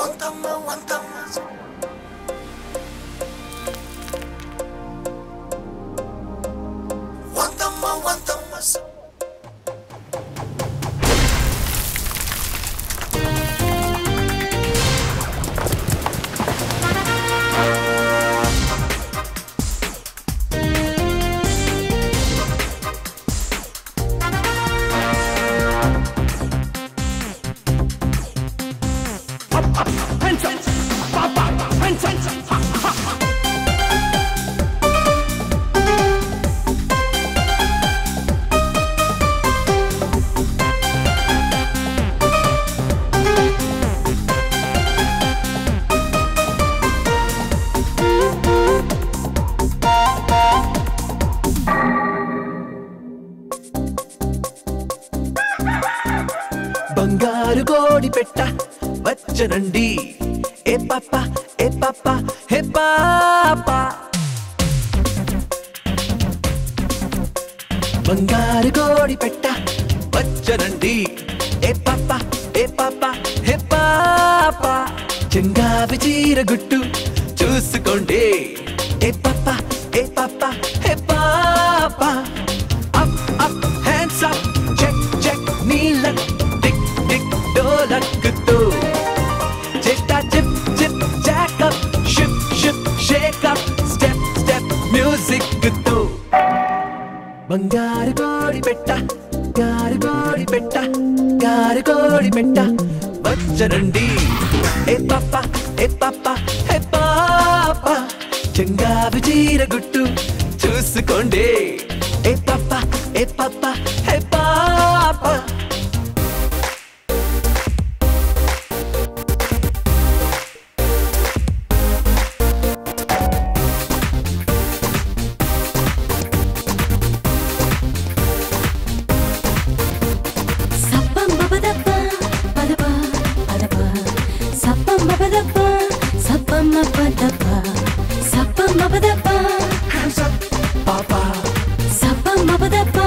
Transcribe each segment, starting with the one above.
బంగారు కోడి పెట్ట వచ్చనండి ఏ పాప ఏ పాప హే పాప బంగారు కోడి పెట్ట వచ్చనండి ఏ పాప ఏ పాప హే పాప చెంగావి చీర గుట్టు చూసుకోండి ఏ పాప ఏ పాప హే పాప up up hands up check check నీళ్ళ టిక్ టిక్ డోలక్కుతూ చేస్తా chip chip jack up ship ship shake up step step music తో బంగారు కోడి పెట్ట గారు కోడి పెట్ట గారు కోడి పెట్ట వచ్చరండి ఏ పాప ఏ పాప ఏ పాప చెంగావి చీర గుట్టు చూసుకోండి ఏ పాప ఏ పాప ఏ పాప సప్పం బబదప్ప పదప పదప సప్పం బబదప్ప సప్పం బబదప్ప సప్పం బబదప్ప పాప సప్పం బబదప్ప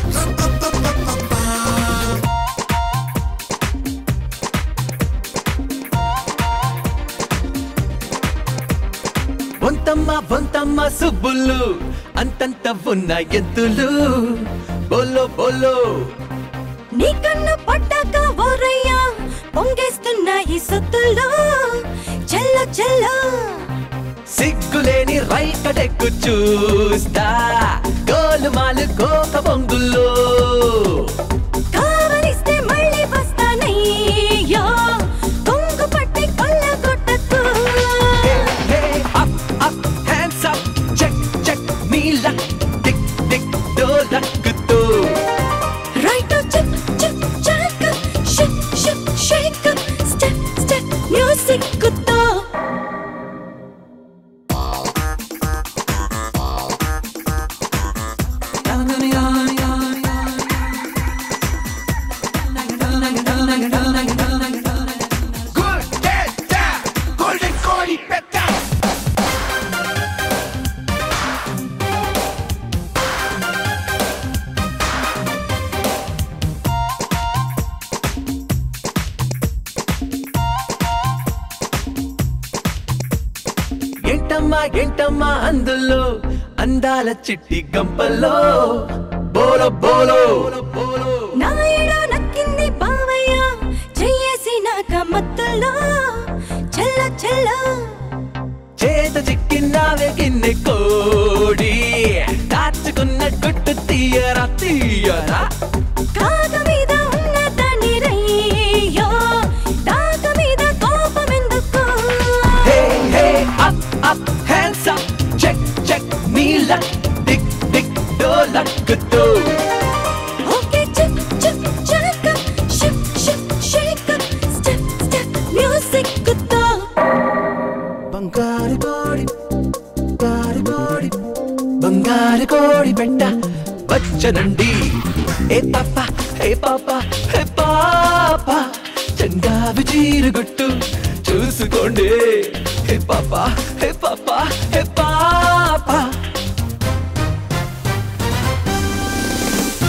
బొంతమ్మ బొంతమ్మ సుబ్బులు అంతంత ఉన్న ఎత్తులు బోలో బోలో నీ కన్ను పడ్డాక ఓరయ్యా పొంగేస్తున్న ఈ సొత్తుల్లో చెల్ల చెల్ల సిగ్గులేని రైకడెక్కు చూస్తా గోలుమాలు కోక బొంగుల్లో కావలిస్తే మళ్ళీ వస్తానయ్యో కొంగు పట్టి కొల్ల కొట్టకు hey up up hands up check check నీళ్ళ టిక్ టిక్ డోలక్కుతూ Right to chip, chip, jack up, shake, shake, shake up, step, step, music kuto. ఏంటమ్మా ఏంటమ్మా అందులో అందాల చిట్టి గంపల్లో బోలో బోలో బోలో నాయుడు నక్కింది బావయ్య చెయ్యేసి నాక మత్తుల్లో చెల్ల చెల్ల చేత చిక్కినావే గిన్నె కోడి దాచుకున్న గుట్టు తీయరా తీయరా కాగ మీద ఉన్న దాని రయ్యో దాగ మీద కోపం ఎందుకు hey hey up up hands up check check నీళ్ళ టిక్ టిక్ డోలక్కుతూ okay chip chip jack up, ship, ship, shake up, step, step, music kuto. బంగారు కోడి బంగారు కోడి బంగారు కోడి పెట్ట వచ్చనండి ఏ పాప ఏ పాప ఏ పాప చంగావి చీరుగుట్టు చూసుకోండి ఏ పాప ఏ పాప ఏ పాప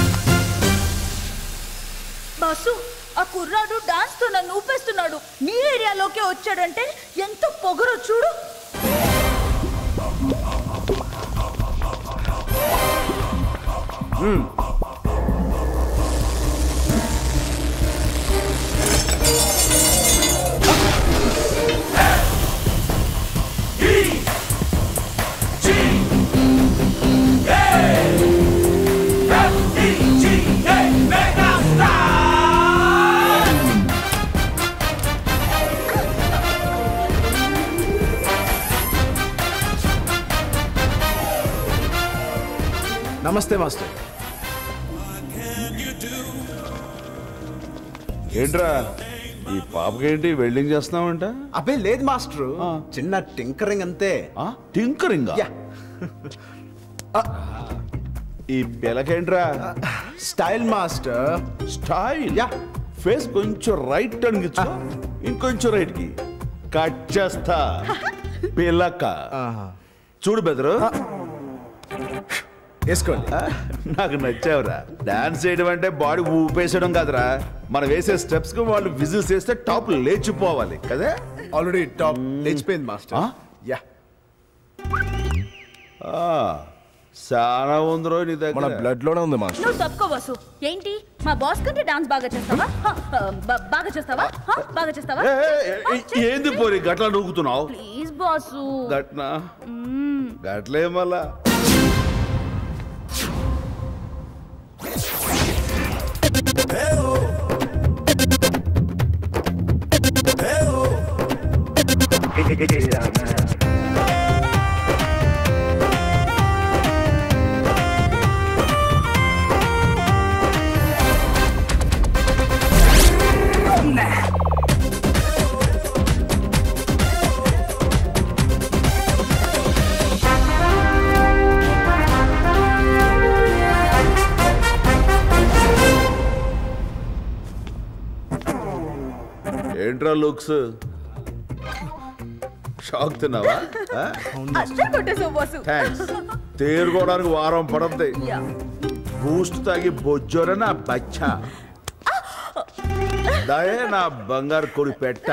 బాసు ఆ కుర్రాడు డాన్స్ తో నన్ను ఊపేస్తున్నాడు మీరే ఏరియాలోకి వచ్చాడంటే ఎంత పొగరో చూడు నమస్తే మాస్టర్ ఏంట్రా ఈ పాపకేంటి వెల్డింగ్ చేస్తున్నావంట అబ్బే లేదు మాస్టర్ చిన్న టింకరింగ్ అంతే టింకరింగ్ యా ఈ పిల్లకేంట్రా style master style yeah face కొంచెం రైట్ టర్న్ ఇచ్చు ఇంకొంచెం రైట్ కి కట్ చేస్తా పిల్లక చూడు బెదరు వేసుకోండి నాకు నచ్చావురా డాన్స్ చేయడం అంటే బాడీ ఊపేసడం కాదురా మనం వేసే స్టెప్స్ కి వాళ్ళు విజిల్స్ వేస్తే టాప్ లేచిపోవాలి కదా ఆల్రెడీ టాప్ లేచిపోయింది మాస్టర్ ఆ? యా ఆ, చాలా ఉందిరో నీ మన దగ్గర బ్లడ్ లోనే ఉంది మాస్టర్ నువ్వు తప్పుకో వసు ఏంటి మా బాస్ కంటే డాన్స్ బాగా చేస్తావా హ, హ, బ- బాగా చేస్తావా హ, బాగా చేస్తావా ఏ, ఏ, ఏ, ఏంది పోరి గట్లా నూగుతున్నావు ప్లీజ్ బాసు గట్నా గట్లే మళ్ళా ఏంట్రా లుక్స్ షాక్ తిన్నావా అస్సలు కొట్టేసావు బాసు థ్యాంక్స్ తేరుకోవడానికి వారం పడద్ది యా. బూస్ట్ తాగి బొజ్జోర నా బచ్చా దయే నా బంగారు కొడి పెట్ట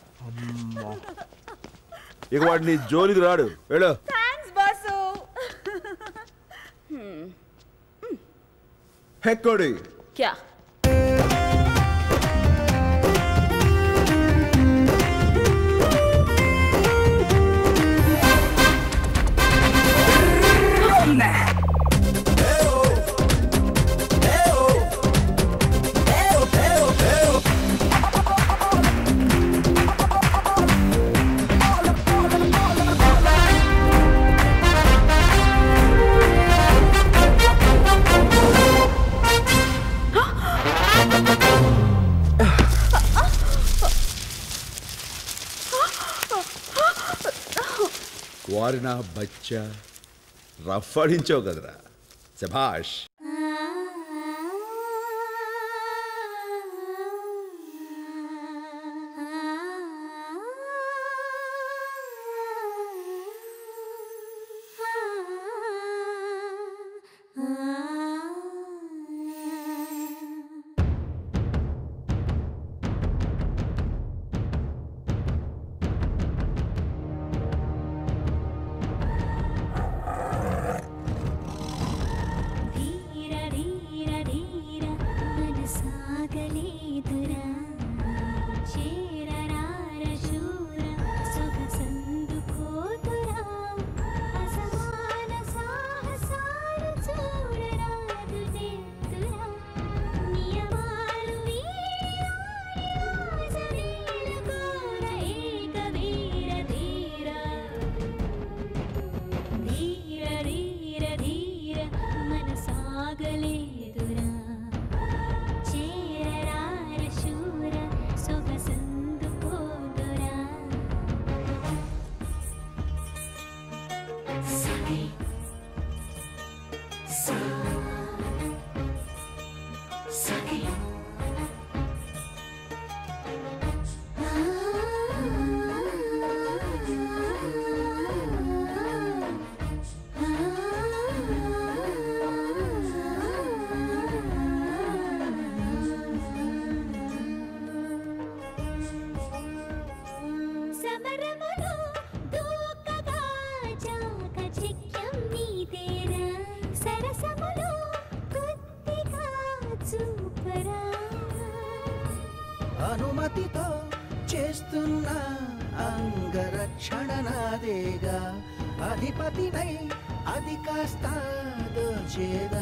ఇక వాడు నీ జోలికి రాడు వెళ్ళు థ్యాంక్స్ బాసు హెక్కోడి క్యా వారి నా బచ్చా రఫ్ ఆడించావు కదరా శభాష్ అనుమతితో చేస్తున్న అంగరక్షణ నాదేగా అధిపతినై అది కాస్త దోచేదా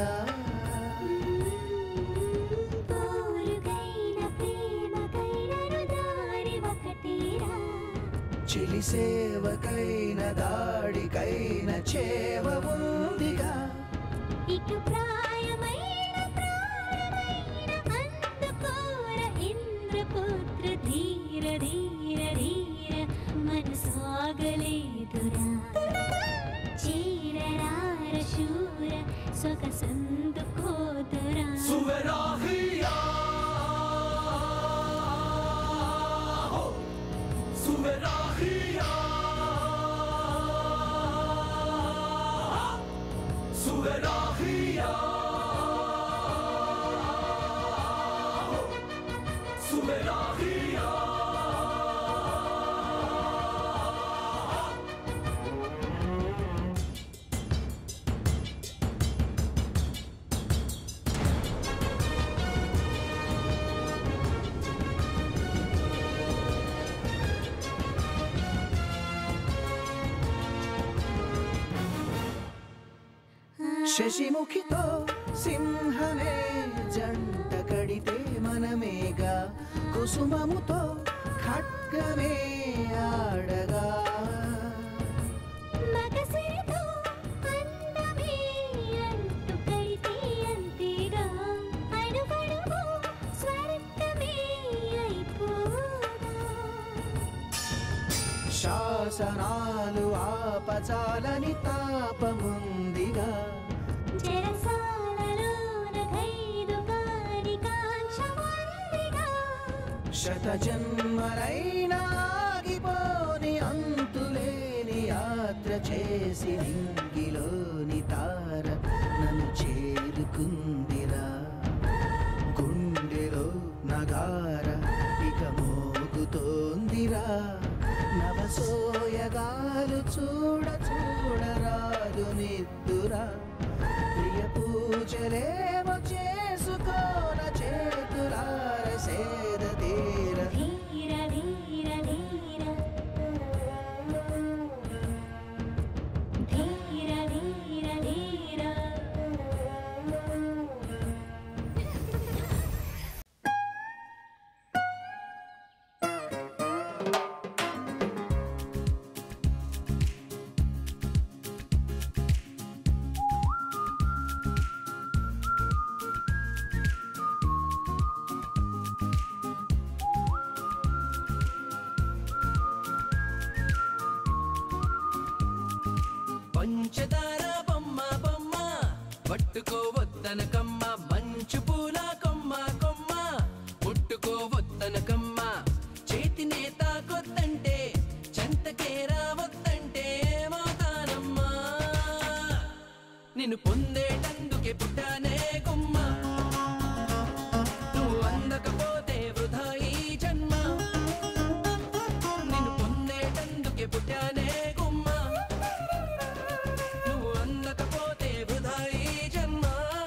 కోరుగైన ప్రేమకైనను దారి ఒకటేరా చిలి సేవకైన దాడికైన చేవ ఉందిగా ఇటు ప్రాయమైన ప్రాణమైన అందుకోర ఇంద్రపుత్ర ధీర ధీర ధీర మనసాగలేదురా చీరరార శూర సొగసందుకోదురా సువరాహియా సువరాహియా సువరాహియా సువరాహియా శశిముఖితో సింహమే జంట కడితే మనమేగా కుసుమముతో ఖడ్గమే ఆడగా మగసిరితో అందమే అంటు కడితే అంతేగా అడుగడుగు స్వర్గమే అయిపోదా శాసనాలు ఆపచాలని తాపముందిగా చెరసాలలోన ఖైదు కాని కాంక్ష ఉందిగా. శత జన్మలైనా ఆగిపోని అంతులేని యాత్ర చేసి నింగిలోని తార నన్ను చేరుకుందిరా గుండెలో నగార ఇక మోగుతోందిరా నవసోయగాలు చూడ చూడరాదు నిద్దురా ప్రియ పూజలేమో చేసుకోన చేతులార సేద తీర ధీర ధీర ధీర ధీర ధీర ధీర పంచదార బొమ్మ బొమ్మ పట్టుకోవద్దనకమ్మ మంచు పూల కొమ్మ కొమ్మ ముట్టుకోవద్దనకమ్మ చేతినే తాకొద్దంటే చెంతకే రావద్దంటే ఏమవుతానమ్మా నిన్ను పొందేటందుకే పుట్టానే కొమ్మ నువ్వు అందకపోతే వృధా ఈ జన్మ నిన్ను పొందేటందుకే పుట్టానే కొమ్మ నువ్వు అందకపోతే వృధా ఈ జన్మ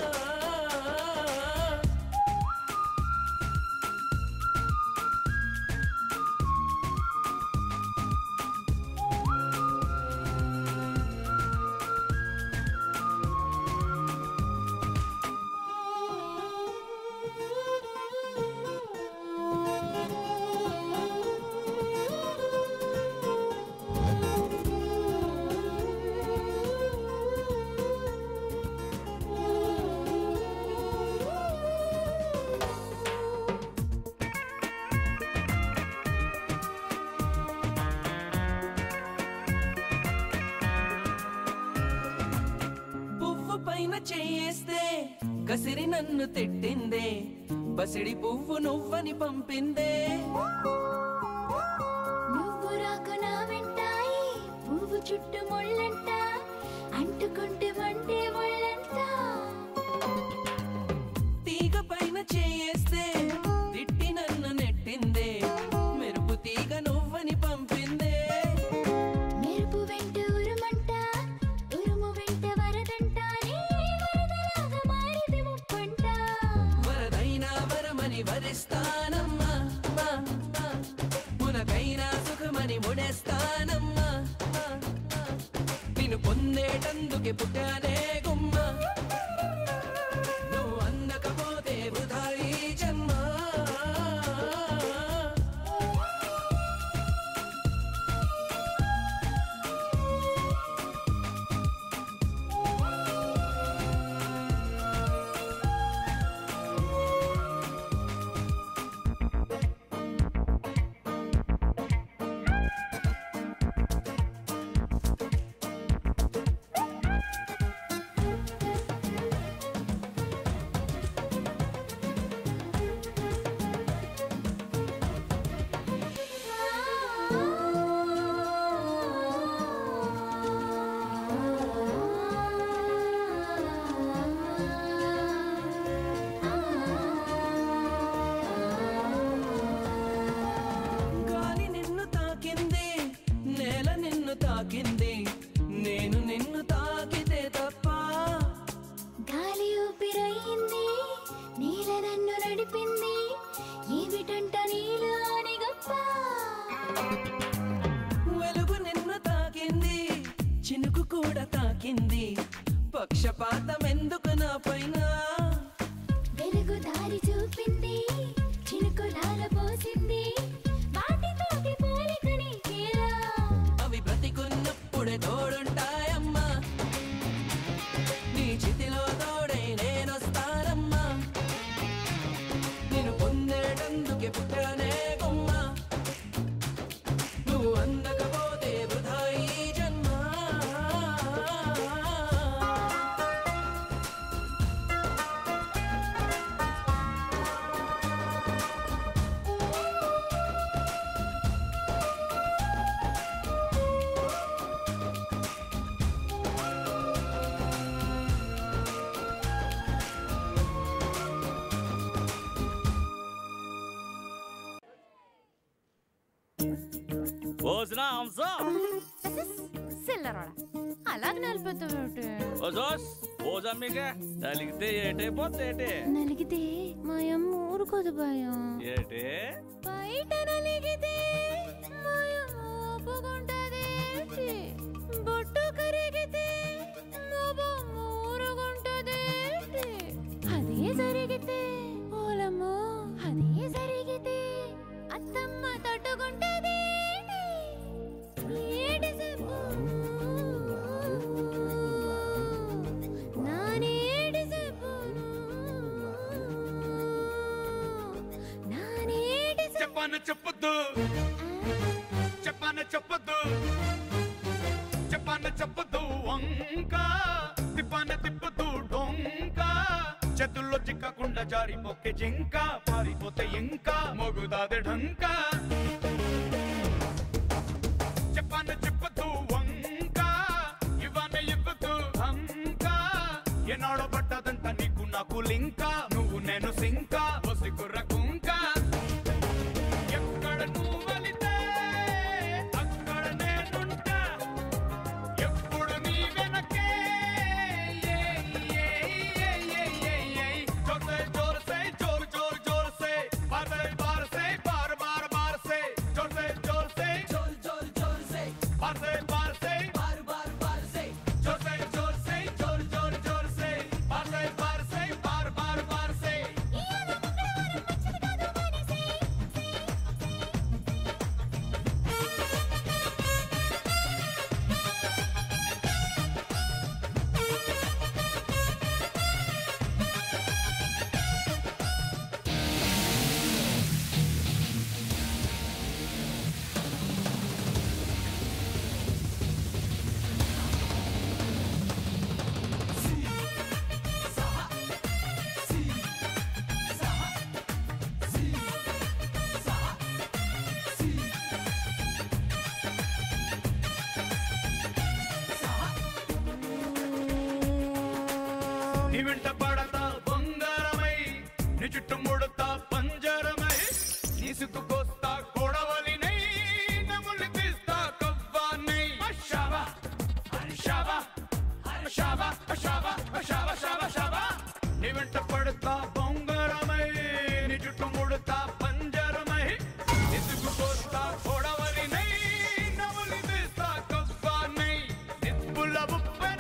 పువ్వు పైన చేయేస్తే కసిరి నన్ను తిట్టిందే బసిడి పువ్వు నువ్వని పంపిందే నువ్వు రాకు నా వెంటాయి పువ్వు చుట్టూ ముళ్ళంట అంటుకుంటే మంటే ముళ్ళంట తీగ పైన చేయేస్తే తిట్టి నన్ను నెట్టిందే మెరుపు తీగ నువ్వని పంపిందే మెరుపు వెంట ఉరుమంట ఉరుము వెంట వరదంట నీ వరదలాగా మారిది ముప్పంట వరదైనా వరమని వరిస్తానమ్మా మా, మా. పొందేటందుకే పుట్టానే గుమ్మ నువ్వు అందకపోతే వృధా ఈ జన్మ గాలి నిన్ను తాకింది నేల నిన్ను తాకింది నేను నిన్ను తాకితే తప్ప గాలి ఊపిరయింది నీల నన్ను నడిపింది ఏమిటంట నీలాని గొప్ప వెలుగు నిన్ను తాకింది చినుకు కూడా తాకింది పక్షపాతం ఎందుకు నా పైన వెలుగు దారి చూపింది చినుకులాల పోసింది వాటితోటి పోలిక నీకేలా అవి బ్రతికున్నప్పుడే తోడుంటాయమ్మా నీ చితిలో తోడై నేనొస్తానమ్మా నేను పొందేటందుకే పుట్టానే గుమ్మ నువ్వు అందకపోతే వృధా ఈ జన్మ భోజన హంస సిల్లరోడ అలాగ నలిపోతావేమిటి ఓజోస్ భోజనం మీకే నలిగితే ఏటైపోతే ఏటే నలిగితే మా అమ్మ ఊరుకోదు భయం ఏటే బయట నలిగితే మాయం ఊపుకుంటదేంటి? బొట్టు కరిగితే మా బొమ్మ ఊరుగుంటదేంటి? అదే జరిగితే ఓలమ్మో అదే జరిగితే అత్తమ్మ తట్టుకుంటదేంటి? ఏటి చెప్పు? నానేటి చెప్పును? నానేటి చెప్పు? చెప్పాన చెప్పొద్దు చెప్పాన చెప్పొద్దు చెప్పాన చెప్పొద్దు వంక తిప్పాన తిప్పొద్దు డొంక చేతుల్లో చిక్కకుండా జారిపోకే జింక పారిపోతే ఇంకా మొగుదాది ఢంక చెప్పాన చెప్పొద్దు వంక ఇవ్వన ఇవ్వదు హంక ఎన్నాడో పట్టదంట నీకు నాకు లింక నువ్వు నేను సింక వసి కుర్ర కుంక ఎక్కడ నువ్వు వెళితే అక్కడ నేనుంటా ఎప్పుడు నీ వెనకే జోర్సే జోర్సే జోర్ జోర్ జోర్సే బార్సే బార్సే బార్ బార్ బార్సే జోర్సే జోర్సే జోర్ జోర్ జోర్ సే బార్సే బార్సే బార్ బార్ బార్ సే జోర్సే జోర్సే జోర్ జోర్ జోర్సే బార్సే బార్సే బార్ బార్ బార్సే ఇయ్యాల మంగళవారం మంచిది కాదు మానేసేయ్. నీ వెంట పడతా బంగారమై నీ చుట్టూ ముడతా పంజరమై నీ సిగ్గుకొస్తా కొడవలినై నములు తీస్తా కవ్వానై షాబా షాబా షాబా షాబా షాబా షాబా షాబా నీ వెంట పడతా బంగారమై నీ చుట్టూ ముడతా పంజరమై నీ సిగ్గుకొస్తా కొడవలినై నములు తీస్తా కవ్వానై నిప్పుల ఉప్పెన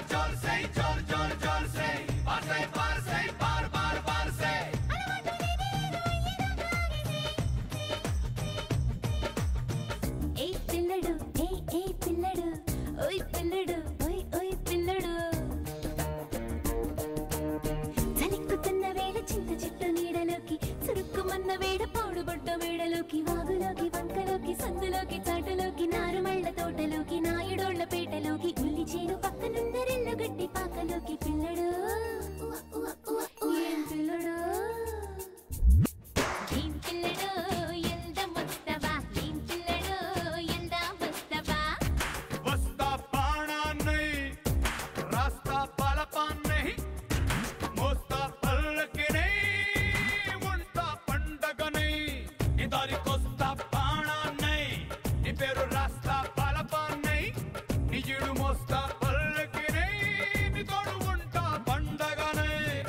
జోర్ సై జోర్ జోర్ జోర్ సై బార్ సై బార్ సై బార్ బార్ బార్ సై ఏ పిల్లడు ఏ ఏ పిల్లడు ఓయ్ పిల్లడు ఓయ్ ఓయ్ పిల్లడు చలిక్కుతున్న వేళ చింత చెట్టు నీడలోకి చురుక్కుమన్న వేడ పాడుబడ్డ వేడలోకి వాగులోకి వంకలోకి సందులోకి చాటులోకి నారుమళ్ళ తోటలోకి నాయుడోళ్ళ పేటలోకి ఉల్లి చేను పక్కనున్న రెల్లు గట్టి పాకలోకి పిల్లడు ఉవ్వ, ఉవ్వ, ఉవ్వ, ఏం పిల్లడు ఏం పిల్లడు ఎల్దం వస్తవా ఏం పిల్లడు ఎల్దాం వస్తవా వస్తా పాణా నై రాస్తా పలపా నై మోస్తా పల్లకి నై ఉంటా పండగ నై నీ దారికొస్తా పాణా నై నీ పేరు రాస్తా పలపా నై నీ జీడు మోస్తా పల్లకి నై నీ తోడు ఉంటా పండగ నై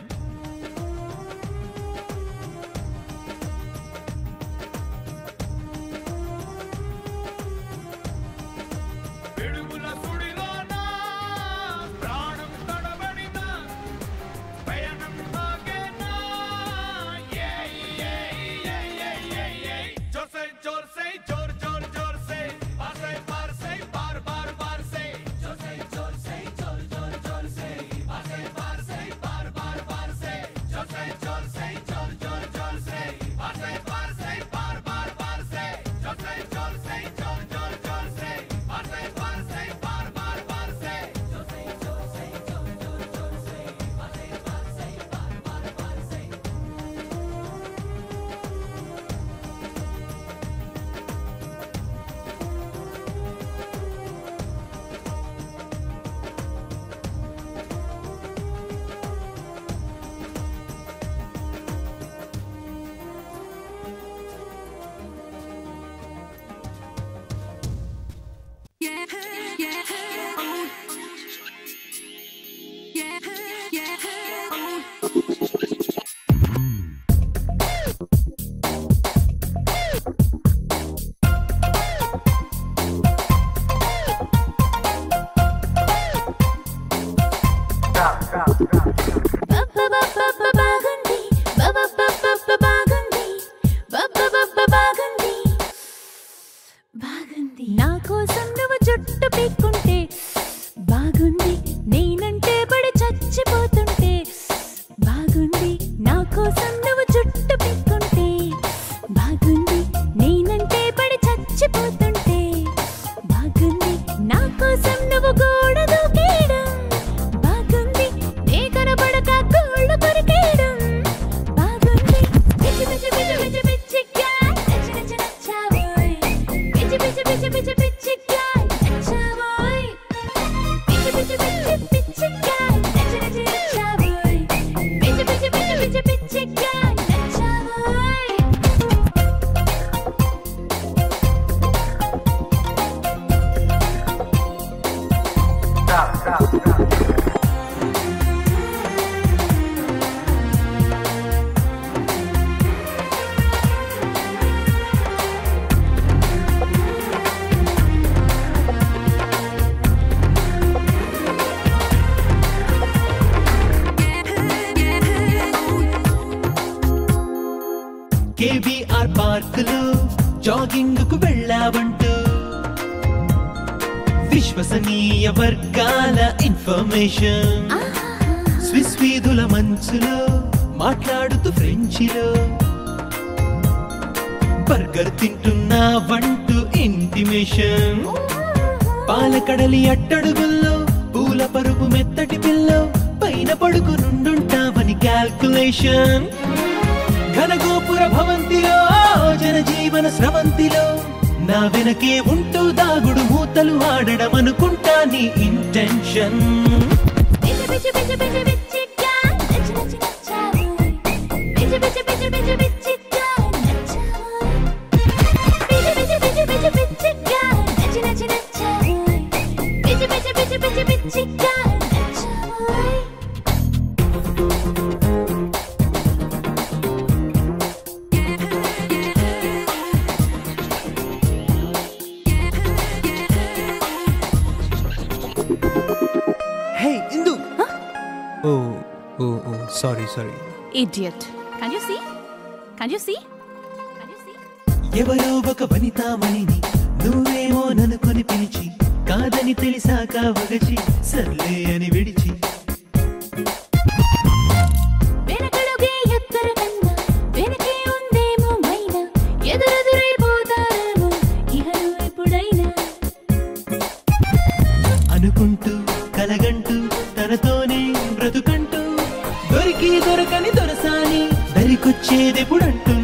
పిడుగుల సుడిలోనా ప్రాణం తడబడినా పయనం సాగేనా ఏయ్ ఏయ్ ఏయ్ ఏయ్ ఏయ్ ఏయ్ జోర్ సై జోర్ సై జోర్ జోర్ జోర్ సై బార్ సై బార్ సై బార్ బార్ బార్ సై జోర్ సై జోర్ సై జోర్ జోర్ జోర్ సై బార్ సై బార్ సై బార్ బార్ బార్ సై జోర్ సై జోర్ సై జోర్ జోర్ జోర్ సై బార్ సై బార్ సై బార్ బార్ బార్ సై జోర్ సై జోర్ సై జోర్ జోర్ జోర్ సై బార్ సై బార్ సై బార్ బార్ బార్ సై జోర్ సై జోర్ సై జోర్ జోర్ జోర్ సై బార్ సై బార్ సై బార్ బార్ బార్ సై బాగుంది బాగుంది బాగుంది బాగుంది నా కోసం నువ్వు జుట్టు పీక్కుంటే బాగుంది నేనంటే పడి చచ్చిపోతుంటే బాగుంది నా కోసం నువ్వు జుట్టు పీక్కుంటే బాగుంది నేనంటే పడి చచ్చిపోతుంటే బాగుంది నా కోసం నువ్వు గోడ దూకేయడం బాగుంది నే కనబడక గోళ్ళు కొరికేయడం బాగుంది పిచ్చి పిచ్చి పిచ్చి పిచ్చి పిచ్చిగా నచ్చి నచ్చి నచ్చావోయ్ పిచ్చి పిచ్చి పిచ్చి పిచ్చి పిచ్చిగా నచ్చావోయ్ పిచ్చి పిచ్చి పిచ్చి పిచ్చిగా నచ్చి నచ్చి నచ్చావోయ్ పిచ్చి పిచ్చి పిచ్చి పిచ్చి పిచ్చిగా నచ్చావోయ్ కేబీఆర్ పార్క్ లో జాగింగ్ కు వెళ్ళావంటూ విశ్వసనీయ వర్గాల ఇన్ఫర్మేషన్ స్విస్ వీధుల మంచులో మాట్లాడుతూ ఫ్రెంచిలో బర్గర్ తింటున్నావంటూ ఇంటిమేషన్ పాలకడలి అట్టడుగుల్లో పూల పరుపు మెత్తటి పిల్లో పైన పడుకునుండుంటావని క్యాల్కులేషన్ ఘనగోపుర భవంతిలో జనజీవన స్రవంతిలో నా వెనకే ఉంటూ దాగుడు మూతలు ఆడడం అనుకుంటా నీ ఇంటెన్షన్ పిచ్చి పిచ్చి పిచ్చి పిచ్చి పిచ్చిగా నచ్చి నచ్చి నచ్చావోయ్ పిచ్చి పిచ్చి పిచ్చి పిచ్చి పిచ్చిగా నచ్చావోయ్ పిచ్చి పిచ్చి పిచ్చి పిచ్చి పిచ్చిగా నచ్చి నచ్చి నచ్చావోయ్ పిచ్చి పిచ్చి పిచ్చి పిచ్చి పిచ్చిగా నచ్చావోయ్ హే ఇందు ఓ ఓ ఓ sorry sorry Idiot. Can you see? Can you see? Can you see? ఎవరో ఒక వనితామణిని నువ్వేమో ననుకొని పిలిచి కాదని తెలిసాక వగచి సర్లే అని విడిచి వెనకడుగే ఎత్తర కన్నా వెనకే ఉందేమో మైనా ఎదురెదురైపోతారేమో ఇహలు ఎప్పుడైనా అనుకుంటూ కలగంటూ తనతోనే బ్రతుకంటూ దొరికి దొరకని దొరసాని దరికొచ్చేదెప్పుడంటూ